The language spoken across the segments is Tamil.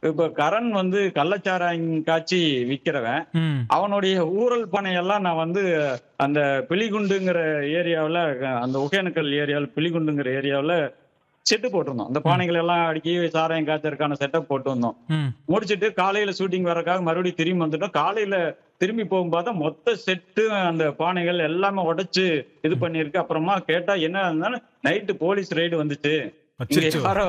இப்ப கரண் வந்து கள்ளச்சாராயம் காய்ச்சி விக்கிறவன் ம் அவனுடைய ஊரல் பனையெல்லாம் நான் வந்து அந்த பிலிகுண்டுங்கிற ஏரியாவுல அந்த ஒகேனக்கல் ஏரியாவில் பிலிகுண்டுங்கிற ஏரியாவுல செட்டு போட்டிருந்தோம் அந்த பானைகள் எல்லாம் அடுக்கி சாராயம் காய்ச்சறதுக்கான செட்டப் போட்டு வந்தோம் ம் முடிச்சிட்டு காலையில ஷூட்டிங் வரக்காக மறுபடியும் திரும்பி வந்துட்டோம் காலையில திரும்பி போகும்போது மொத்த செட்டு அந்த பானைகள் எல்லாமே உடைச்சு இது பண்ணிருக்கு அப்புறமா கேட்டா என்ன இருந்தாலும் நைட்டு போலீஸ் ரைடு வந்துச்சு இங்க அச்சச்சோ. யாரோ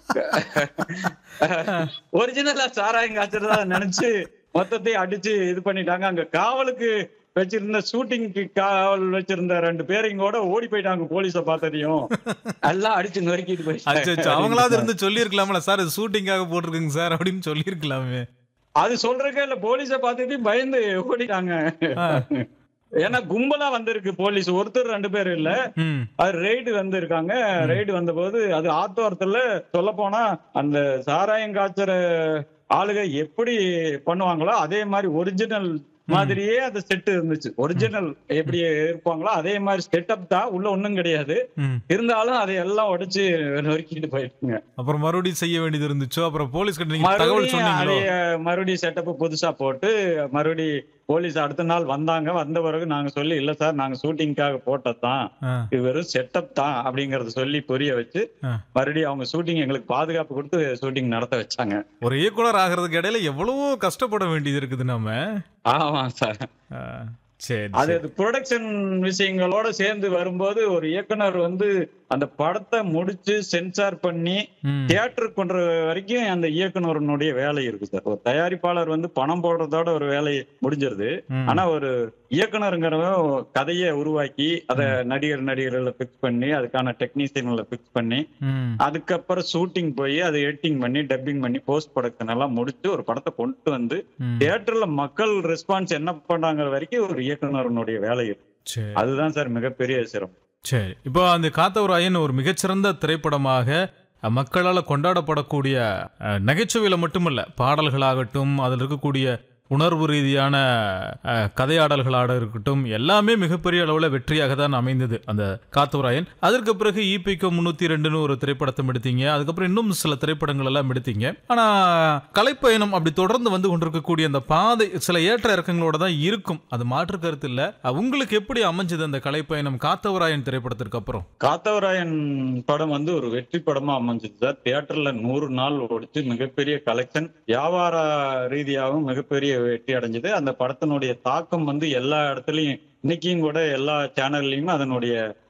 ஒரிஜினலா சாராயம் காய்ச்சறதா நினைச்சு மொத்தத்தையும் அடிச்சு இது பண்ணிட்டாங்க அங்க காவலுக்கு வச்சிருந்த ஷூட்டிங்க்கு காவல் வச்சிருந்த ரெண்டு பேரையும் கூட ஓடி போயிட்டாங்க போலீஸ பார்த்ததையும் எல்லாம் அடிச்சு நொறுக்கிட்டு அச்சச்சோ போயிட்டாங்க அவங்களாவது இருந்து சொல்லியிருக்கலாம்ல சார் இது ஷூட்டிங்காக போட்டிருக்குங்க சார் அப்படின்னு சொல்லியிருக்கலாமே அது சொல்றக்கே இல்ல போலீஸ பார்த்துட்டு பயந்து ஓடிட்டாங்க ஆ. ஏன்னா கும்பலா வந்திருக்கு போலீஸ் ஒருத்தர் ரெண்டு பேர் இல்ல ம் அது ரெய்டு வந்திருக்காங்க ரெய்டு வந்தபோது அது ஆத்தோரத்துல சொல்ல போனா அந்த சாராயம் காய்ச்சற ஆளுக எப்படி பண்ணுவாங்களோ அதே மாதிரி ஒரிஜினல் மாதிரியே அந்த செட்டு இருந்துச்சு ஒரிஜினல் எப்படி இருப்பாங்களோ அதே மாதிரி செட்டப் தான் உள்ள ஒண்ணும் கிடையாது ம் இருந்தாலும் அதை எல்லாம் உடைச்சு நொறுக்கிட்டு போயிட்டுங்க அப்புறம் மறுபடியும் செய்ய வேண்டியது இருந்துச்சோ அப்புறம் போலீஸ் கிட்ட நீங்க தகவல் மறுபடியும் சொன்னீங்களோ அதைய மறுபடியும் செட்டப் புதுசா போட்டு மறுபடி போலீஸ் அடுத்த நாள் வந்தாங்க வந்த பிறகு நாங்க சொல்லி இல்ல சார் நாங்க ஷூட்டிங்காக போட்டதுதான் ஆ, இது வெறும் செட்டப் தான் அப்படிங்கறத சொல்லி புரிய வச்சு ஆ. மறுபடியும் அவங்க ஷூட்டிங் எங்களுக்கு பாதுகாப்பு கொடுத்து ஷூட்டிங் நடத்த வச்சாங்க ஒரு இயக்குனர் ஆகிறதுக்கு இடையில எவ்வளவோ கஷ்டப்பட வேண்டியது இருக்குது நாம ஆமா சார் ஆ, சரி அது சரி. அது ப்ரொடக்ஷன் விஷயங்களோட சேர்ந்து வரும்போது ஒரு இயக்குனர் வந்து அந்த படத்தை முடிச்சு சென்சார் பண்ணி ம், தியேட்டருக்கு கொண்டு வரைக்கும் அந்த இயக்குனருடைய வேலை இருக்கு சார் ஒரு தயாரிப்பாளர் வந்து பணம் போடுறதோட ஒரு வேலை முடிஞ்சிருது ம், ஆனா ஒரு இயக்குனருங்கிறவன் கதையை உருவாக்கி அத நடிகர் நடிகர்களை பிக்ஸ் பண்ணி அதுக்கான டெக்னீசியன்களை பிக்ஸ் பண்ணி ம், அதுக்கப்புறம் ஷூட்டிங் போய் அதை எடிட்டிங் பண்ணி டப்பிங் பண்ணி போஸ்ட் ப்ரொடக்ஷன் எல்லாம் முடிச்சு ஒரு படத்தை கொண்டு வந்து ம். தியேட்டர்ல மக்கள் ரெஸ்பான்ஸ் என்ன பண்றாங்க வரைக்கும் ஒரு இயக்குனருடைய வேலை இருக்கு சரி அதுதான் சார் மிகப்பெரிய சிரமம் சரி இப்போ அந்த காத்தவராயன் ஒரு மிகச்சிறந்த திரைப்படமாக அஹ், மக்களால் கொண்டாடப்படக்கூடிய அஹ், நகைச்சுவையில மட்டுமல்ல பாடல்களாகட்டும் அதில் இருக்கக்கூடிய உணர்வு ரீதியான அஹ், கதையாடல்களாக இருக்கட்டும் எல்லாமே மிகப்பெரிய அளவில் வெற்றியாக தான் அமைந்தது அந்த காத்தவராயன் அதற்கு பிறகு ஈபிகோ முன்னூத்தி ரெண்டுன்னு ஒரு திரைப்படத்தை எடுத்தீங்க அதுக்கப்புறம் இன்னும் சில திரைப்படங்கள் எல்லாம் எடுத்தீங்க ஆனா கலைப்பயணம் அப்படி தொடர்ந்து வந்து கொண்டிருக்கக்கூடிய அந்த பாதை சில ஏற்ற இறக்கங்களோட தான் இருக்கும் அது மாற்று கருத்து இல்ல அஹ், உங்களுக்கு எப்படி அமைஞ்சது அந்த கலைப்பயணம் காத்தவராயன் திரைப்படத்திற்கு அப்புறம் காத்தவராயன் படம் வந்து ஒரு வெற்றி படமா அமைஞ்சது சார் தியேட்டர்ல நூறு நாள் ஓடிச்சு மிகப்பெரிய கலெக்ஷன் வியாபார ரீதியாகவும் மிகப்பெரிய வெற்றி அடைஞ்சது அந்த படத்தினுடைய தாக்கம் வந்து எல்லா இடத்துலயும் இன்னைக்கும் கூட எல்லா சேனல்லையும் அதனுடைய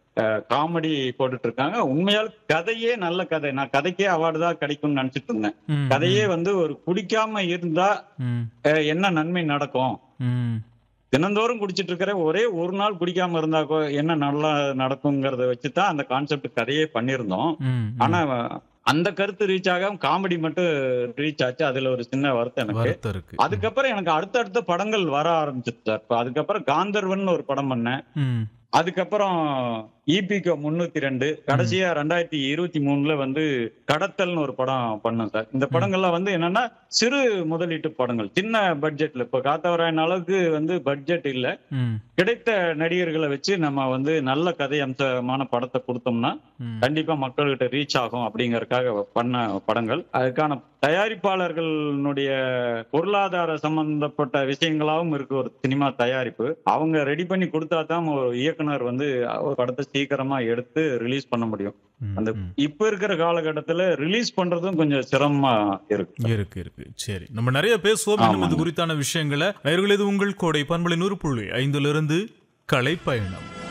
காமெடி போட்டுட்டு இருக்காங்க உண்மையால் கதையே நல்ல கதை நான் கதைக்கே அவார்டு தான் கிடைக்கும்னு நினைச்சிட்டு இருந்தேன் ம், கதையே வந்து ஒரு குடிக்காம இருந்தா ம், அஹ், என்ன நன்மை நடக்கும் ம், தினந்தோறும் குடிச்சிட்டு இருக்கிற ஒரே ஒரு நாள் குடிக்காம இருந்தா கொ- என்ன நல்லா நடக்குங்கிறத வச்சுதான் அந்த கான்செப்ட் கதையே பண்ணியிருந்தோம் ம், ம். ஆனா அந்த கருத்து ரீச் ஆகாம காமெடி மட்டும் ரீச் ஆச்சு அதுல ஒரு சின்ன வருத்தம் எனக்கு வருத்தம் இருக்கு அதுக்கப்புறம் எனக்கு அடுத்தடுத்த படங்கள் வர ஆரம்பிச்சிச்சு சார் இப்ப அதுக்கப்புறம் காந்தர்வன் ஒரு படம் பண்ணேன் ம், அதுக்கப்புறம் இபிகோ முன்னூத்தி ரெண்டு கடைசியா ரெண்டாயிரத்தி இருபத்தி மூணுல வந்து கடத்தல்னு ஒரு படம் பண்ணேன் சார் இந்த படங்கள்லாம் வந்து என்னன்னா சிறு முதலீட்டு படங்கள் சின்ன பட்ஜெட்ல இப்ப காத்தவராயன் அளவுக்கு வந்து பட்ஜெட் இல்ல ம், கிடைத்த நடிகர்களை வச்சு நம்ம வந்து நல்ல கதை அம்சமான படத்தை கொடுத்தோம்னா ம். கண்டிப்பா மக்கள்கிட்ட ரீச் ஆகும் அப்படிங்கறதுக்காக பண்ண படங்கள் அதுக்கான தயாரிப்பாளர்களுடைய பொருளாதார சம்பந்தப்பட்ட விஷயங்களாவும் இருக்கு ஒரு சினிமா தயாரிப்பு அவங்க ரெடி பண்ணி கொடுத்தா தான் ஒரு இயக்குனர் வந்து ஒரு படத்தை சீக்கிரமா எடுத்து ரிலீஸ் பண்ண முடியும் ம், அந்த ம். இப்ப இருக்கிற காலகட்டத்துல ரிலீஸ் பண்றதும் கொஞ்சம் சிரமமா இருக்கு இருக்கு இருக்கு சரி நம்ம நிறைய பேசுவோம் இன்னும் இது ஆமாங்க. குறித்தான விஷயங்களை நேயர்களே, இது உங்கள் கோடை பண்பலை நூறு புள்ளி ஐந்துல இருந்து கலைப்பயணம்